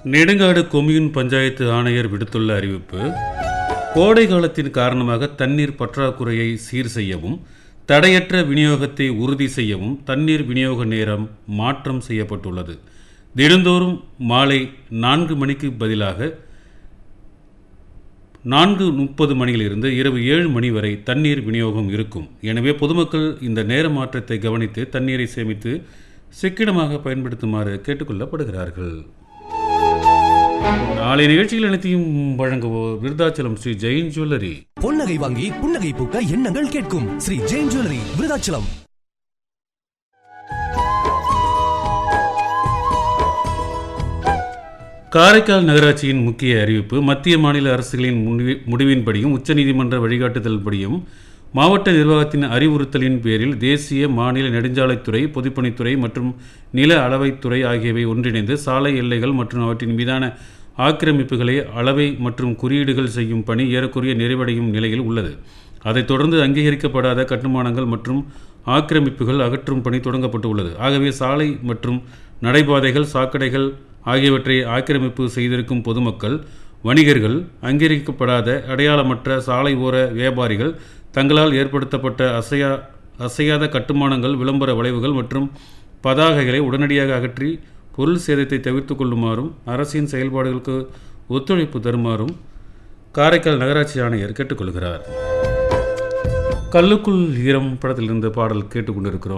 Nedungadu commune panchayat ஆணையர் விடுத்துள்ள அறிவிப்பு கோடை காலத்தின் காரணமாக தண்ணீர் பற்றாக்குறையை சீர் செய்யவும் தடையற்ற விநியோகத்தை உறுதி செய்யவும் தண்ணீர் விநியோக நேரம் மாற்றம் செய்யப்பட்டுள்ளது தினந்தோறும் மாலை நான்கு மணிக்கு பதிலாக நான்கு முப்பது மணியிலிருந்து இரவு ஏழு மணி வரை தண்ணீர் விநியோகம் இருக்கும் எனவே பொதுமக்கள் இந்த நேர மாற்றத்தை கவனித்து தண்ணீரை சேமித்து சிக்கனமாக பயன்படுத்துமாறு கேட்டுக்கொள்ளப்படுகிறார்கள் நாளை நிகழ்ச்சிகள் அனைத்தையும் வழங்குவோர் விருதாச்சலம் ஸ்ரீ ஜெயின் ஜுவல்லரி பொன்னகை வாங்கி புன்னகை பூக்க எண்ணங்கள் கேட்கும் ஸ்ரீ ஜெயின் ஜுவல்லரி விருதாச்சலம் காரைக்கால் நகராட்சியின் முக்கிய அறிவிப்பு மத்திய மாநில அரசுகளின் முன்வி- முடிவின்படியும் உச்சநீதிமன்ற வழிகாட்டுதல்படியும் மாவட்ட நிர்வாகத்தின் அறிவுறுத்தலின் பேரில் தேசிய மாநில நெடுஞ்சாலைத்துறை பொதுப்பணித்துறை மற்றும் நில அளவைத்துறை ஆகியவை ஒன்றிணைந்து சாலை எல்லைகள் மற்றும் அவற்றின் மீதான ஆக்கிரமிப்புகளை அளவை மற்றும் குறியீடுகள் செய்யும் பணி ஏறக்குறைய நிறைவடையும் நிலையில் உள்ளது அதைத் தொடர்ந்து அங்கீகரிக்கப்படாத கட்டுமானங்கள் மற்றும் ஆக்கிரமிப்புகள் அகற்றும் பணி தொடங்கப்பட்டு உள்ளது ஆகவே சாலை மற்றும் நடைபாதைகள் சாக்கடைகள் ஆகியவற்றை ஆக்கிரமிப்பு செய்திருக்கும் பொதுமக்கள் வணிகர்கள் அங்கீகரிக்கப்படாத அடையாளமற்ற சாலை ஓர வியாபாரிகள் தங்களால் ஏற்படுத்தப்பட்ட அசையா அசையாத கட்டுமானங்கள் விளம்பர வளைவுகள் மற்றும் பதாகைகளை உடனடியாக அகற்றி பொருள் சேதத்தை தவிர்த்து கொள்ளுமாறும் அரசின் செயல்பாடுகளுக்கு ஒத்துழைப்பு தருமாறும் காரைக்கால் நகராட்சி ஆணையர் கேட்டுக்கொள்கிறார் கல்லுக்குள் ஈரம் படத்திலிருந்து பாடல் கேட்டுக்கொண்டிருக்கிறோம்